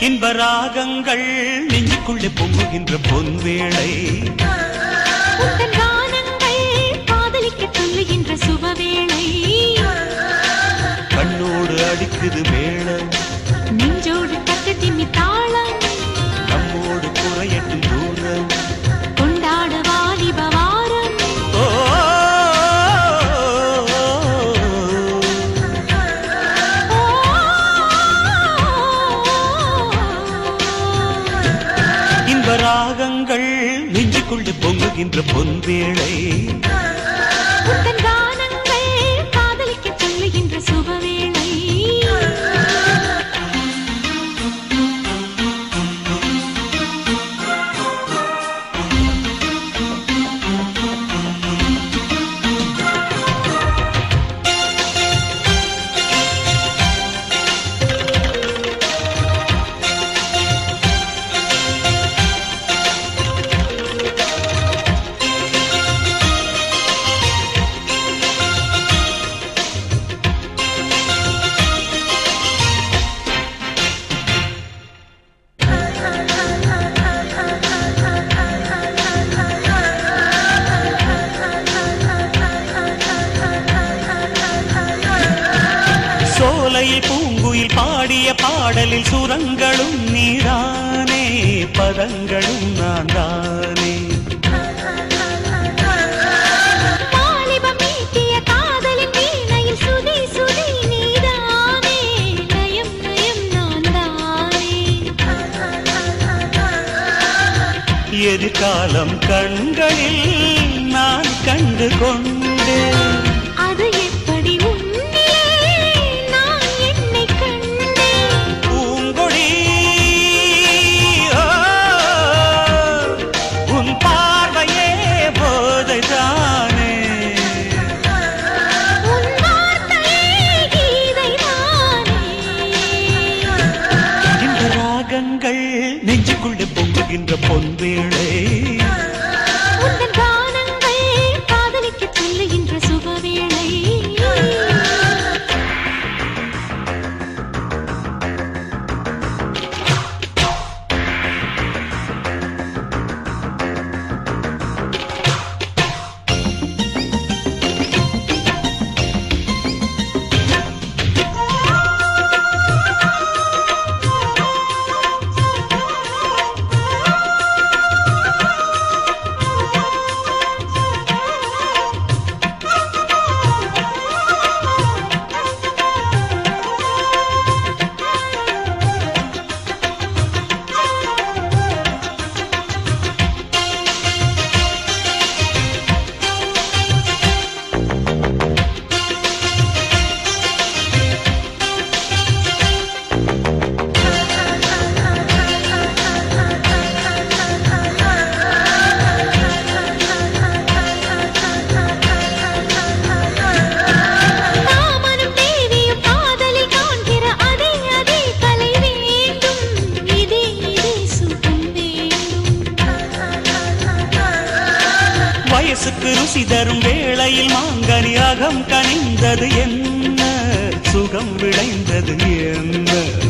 இன்ப ராகங்கள் நெஞ்சுக்குள்ளே பொங்குகின்ற பொன்வேளை உந்தன் கானங்கள் காதலிக்க சொல்லுகின்ற சுபவேளை கண்ணோடு அடிக்குது மேளம் நெஞ்சோடு தட்டு திம்மி தாளம் நம்மோடு குறையட்டும் தூரம் கொண்டாட வாலிப வாரம் ஓ இன்ப ராகங்கள் நெஞ்சுக்குள்ளே பொங்குகின்ற பொன்வேளை உந்தன் கானங்கள் காதலிக்க சொல்லுகின்ற சுபவேளை சோலையில் பூங்குயில் பாடிய பாடலில் சுரங்களும் நீதானே பதங்களும் நான் தானே வாலிபம் மீட்டிய காதலின் வீணையில் சுதி சுதி நீதானே நயம் நயம் நான் தானே எதிர்காலம் கண்களில் நான் கண்டு கொண்டேன் அது எப்படி உன்னிலே நான் என்னை கண்டேன் பூங்கொடி ஓ, உன் பார்வையே போதைதானே உன் வார்த்தையே கீதைதானே இந்த ராகங்கள் நெஞ்சுக்குள்ளே பொங்குகின்ற பொன்வேளை உந்தன் கானங்கள் காதலிக்க சொல்லுகின்ற சுபவேளை ராமனும் தேவியும் காதலில் காண்கிற அதே அதே கலை வேண்டும் இதே இதே சுகம் வேண்டும் வயசுக்கு ருசி தரும் வேளையில் மாங்கனி அகம் கனிந்தது என்ன சுகம் விளைந்தது என்ன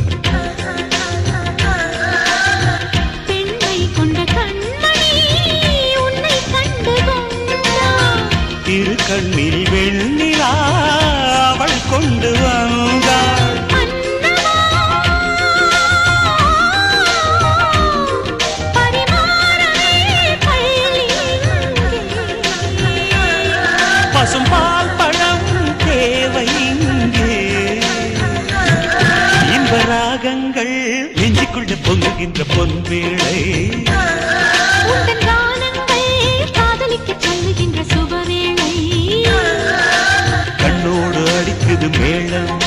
பெண்மை கொண்ட கண்மணி உன்னை கண்டு கொண்டான் இரு கண்ணில் வெண்ணிலா அவள் கொண்டு வந்தாள் அன்னமா பரிமாறவே பள்ளி பசும் பால் பழம் தேவை இங்கே இன்ப ராகங்கள் நெஞ்சுக்குள்ளே பொங்குகின்ற பொன்வேளை உந்தன் கானங்கள் காதலிக்க சொல்லுகின்ற சுபவேளை கண்ணோடு அடிக்குது மேளம்